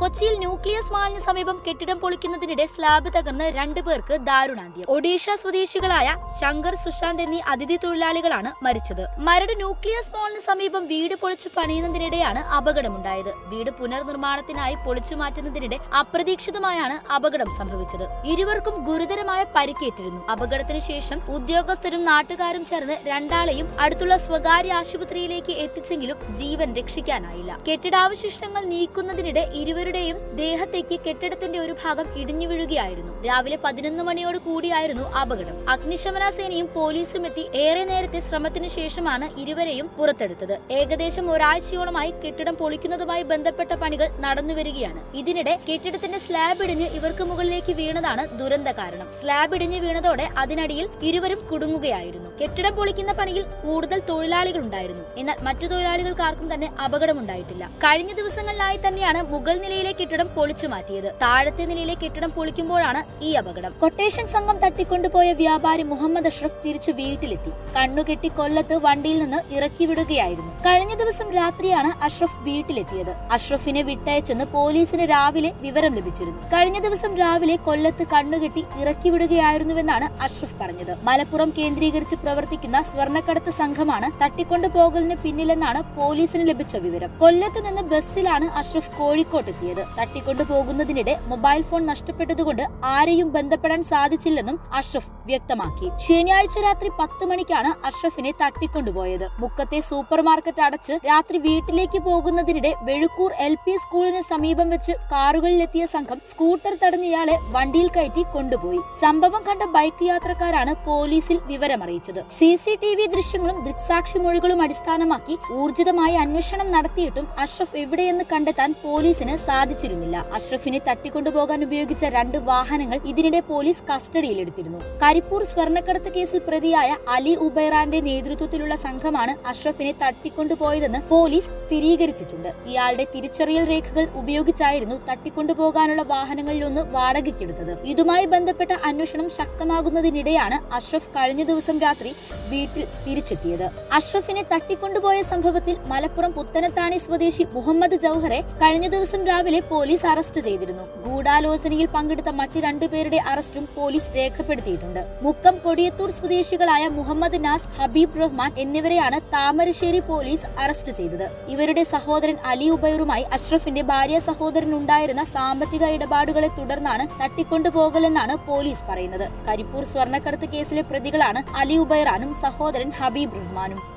കൊച്ചിയിൽ ന്യൂക്ലിയസ് മാളിന് സമീപം കെട്ടിടം പൊളിക്കുന്നതിനിടെ സ്ലാബ് തകർന്ന് രണ്ടുപേർക്ക് ദാരുണാന്ത്യം ഒഡീഷ സ്വദേശികളായ ശങ്കർ സുശാന്ത് എന്നീ അതിഥി തൊഴിലാളികളാണ് മരിച്ചത് മരട് ന്യൂക്ലിയസ് മാളിന് സമീപം വീട് പൊളിച്ചു പണിയുന്നതിനിടെയാണ് അപകടമുണ്ടായത് വീട് പുനർനിർമ്മാണത്തിനായി പൊളിച്ചു മാറ്റുന്നതിനിടെ അപ്രതീക്ഷിതമായാണ് അപകടം സംഭവിച്ചത് ഇരുവർക്കും ഗുരുതരമായ പരിക്കേറ്റിരുന്നു അപകടത്തിന് ശേഷം ഉദ്യോഗസ്ഥരും നാട്ടുകാരും ചേർന്ന് രണ്ടാളെയും അടുത്തുള്ള സ്വകാര്യ ആശുപത്രിയിലേക്ക് എത്തിച്ചെങ്കിലും ജീവൻ രക്ഷിക്കാനായില്ല കെട്ടിടാവശിഷ്ടങ്ങൾ നീക്കുന്നതിനിടെ ഇരുവരുടെയും ദേഹത്തേക്ക് കെട്ടിടത്തിന്റെ ഒരു ഭാഗം ഇടിഞ്ഞു വീഴുകയായിരുന്നു രാവിലെ പതിനൊന്ന് മണിയോട് കൂടിയായിരുന്നു അപകടം അഗ്നിശമന സേനയും പോലീസും എത്തി ഏറെ നേരത്തെ ശ്രമത്തിന് ശേഷമാണ് ഇരുവരെയും പുറത്തെടുത്തത് ഏകദേശം ഒരാഴ്ചയോളമായി കെട്ടിടം പൊളിക്കുന്നതുമായി ബന്ധപ്പെട്ട പണികൾ നടന്നുവരികയാണ് ഇതിനിടെ കെട്ടിടത്തിന്റെ സ്ലാബ് ഇടിഞ്ഞ് ഇവർക്ക് മുകളിലേക്ക് വീണതാണ് ദുരന്ത കാരണം സ്ലാബ് ഇടിഞ്ഞ് വീണതോടെ അതിനടിയിൽ ഇരുവരും കുടുങ്ങുകയായിരുന്നു കെട്ടിടം പൊളിക്കുന്ന പണിയിൽ കൂടുതൽ തൊഴിലാളികൾ ഉണ്ടായിരുന്നു എന്നാൽ മറ്റു തൊഴിലാളികൾക്കാർക്കും തന്നെ അപകടമുണ്ടായിട്ടില്ല കഴിഞ്ഞ ദിവസങ്ങളിലായി തന്നെയാണ് മുകൾ നിലയിലെ കെട്ടിടം പൊളിച്ചു മാറ്റിയത് താഴത്തെ നിലയിലെ കെട്ടിടം പൊളിക്കുമ്പോഴാണ് ഈ അപകടം കൊട്ടേഷൻ സംഘം തട്ടിക്കൊണ്ടുപോയ വ്യാപാരി മുഹമ്മദ് അഷ്റഫ് തിരിച്ചു വീട്ടിലെത്തി കണ്ണുകെട്ടി കൊല്ലത്ത് വണ്ടിയിൽ നിന്ന് ഇറക്കി വിടുകയായിരുന്നു കഴിഞ്ഞ ദിവസം രാത്രിയാണ് അഷ്റഫ് വീട്ടിലെത്തിയത് അഷ്റഫിനെ വിട്ടയച്ചെന്ന് പോലീസിന് രാവിലെ വിവരം ലഭിച്ചിരുന്നു കഴിഞ്ഞ ദിവസം രാവിലെ കൊല്ലത്ത് കണ്ണുകെട്ടി ഇറക്കി വിടുകയായിരുന്നുവെന്നാണ് അഷ്റഫ് പറഞ്ഞത് മലപ്പുറം കേന്ദ്രീകരിച്ച് പ്രവർത്തിക്കുന്ന സ്വർണ്ണക്കടത്ത് സംഘമാണ് തട്ടിക്കൊണ്ടുപോകലിന് പിന്നിലെന്നാണ് പോലീസിന് ലഭിച്ച വിവരം കൊല്ലത്ത് നിന്ന് ബസ്സിലാണ് അഷ്റഫ് കോഴിക്കോട്ടെത്തിയത് തട്ടിക്കൊണ്ടുപോകുന്നതിനിടെ മൊബൈൽ ഫോൺ നഷ്ടപ്പെട്ടതുകൊണ്ട് ആരെയും ബന്ധപ്പെടാൻ സാധിച്ചില്ലെന്നും അഷ്റഫ് വ്യക്തമാക്കി ശനിയാഴ്ച രാത്രി പത്ത് മണിക്കാണ് അഷ്റഫിനെ തട്ടിക്കൊണ്ടുപോയത് മുക്കത്തെ സൂപ്പർ മാർക്കറ്റ് അടച്ച് രാത്രി വീട്ടിലേക്ക് പോകുന്നതിനിടെ വെഴുക്കൂർ എൽ പി സ്കൂളിന് സമീപം വെച്ച് കാറുകളിലെത്തിയ സംഘം സ്കൂട്ടർ തടഞ്ഞ ഇയാളെ വണ്ടിയിൽ കയറ്റി കൊണ്ടുപോയി സംഭവം കണ്ട ബൈക്ക് യാത്രക്കാരാണ് പോലീസിൽ വിവരമറിയിച്ചത് സി സി ടി വി ദൃശ്യങ്ങളും ദൃക്സാക്ഷി മൊഴികളും അടിസ്ഥാനമാക്കി ഊർജിതമായ അന്വേഷണം നടത്തിയിട്ടും അഷ്റഫ് എവിടെയെന്ന് കണ്ടെത്താൻ പോലീസിന് സാധിച്ചിരുന്നില്ല അഷ്റഫിനെ തട്ടിക്കൊണ്ടുപോകാൻ ഉപയോഗിച്ച രണ്ട് വാഹനങ്ങൾ ഇതിനിടെ പോലീസ് കസ്റ്റഡിയിലെടുത്തിരുന്നു കരിപ്പൂർ സ്വർണ്ണക്കടത്ത് കേസിൽ പ്രതിയായ അലി ഉബൈറാന്റെ നേതൃത്വത്തിലുള്ള സംഘമാണ് അഷ്റഫിനെ തട്ടിക്കൊണ്ടുപോയതെന്ന് പോലീസ് സ്ഥിരീകരിച്ചിട്ടുണ്ട് ഇയാളുടെ തിരിച്ചറിയൽ രേഖകൾ ഉപയോഗിച്ചായിരുന്നു തട്ടിക്കൊണ്ടുപോകാനുള്ള വാഹനങ്ങളിലൊന്ന് വാടകയ്ക്കെടുത്തത് ഇതുമായി ബന്ധപ്പെട്ട അന്വേഷണം ശക്തമാകുന്നതിനിടെയാണ് അഷ്റഫ് കഴിഞ്ഞ ദിവസം രാത്രി വീട്ടിൽ തിരിച്ചെത്തിയത് അഷ്റഫിനെ തട്ടിക്കൊണ്ടുപോയ സംഭവത്തിൽ മലപ്പുറം പുത്തനത്താണി സ്വദേശി മുഹമ്മദ് ജൌഹറെ കഴിഞ്ഞ ദിവസം രാവിലെ പോലീസ് അറസ്റ്റ് ചെയ്തിരുന്നു ഗൂഢാലോചനയിൽ പങ്കെടുത്ത മറ്റ് രണ്ടുപേരുടെ അറസ്റ്റും പോലീസ് രേഖപ്പെടുത്തിയിട്ടുണ്ട് മുക്കം കൊടിയത്തൂർ സ്വദേശികളായ മുഹമ്മദ് നാസ് ഹബീബ് റഹ്മാൻ എന്നിവരെയാണ് താമരശ്ശേരി പോലീസ് അറസ്റ്റ് ചെയ്തത് ഇവരുടെ സഹോദരൻ അലി ഉബൈറുമായി അഷ്റഫിന്റെ ഭാര്യ സഹോദരൻ ഉണ്ടായിരുന്ന സാമ്പത്തിക ഇടപാടുകളെ തുടർന്നാണ് തട്ടിക്കൊണ്ടുപോകലെന്നാണ് പോലീസ് പറയുന്നത് കരിപ്പൂർ സ്വർണ്ണക്കടത്ത് കേസിലെ പ്രതികളാണ് അലി ഉബൈറാനും സഹോദരൻ ഹബീബ് റഹ്മാനും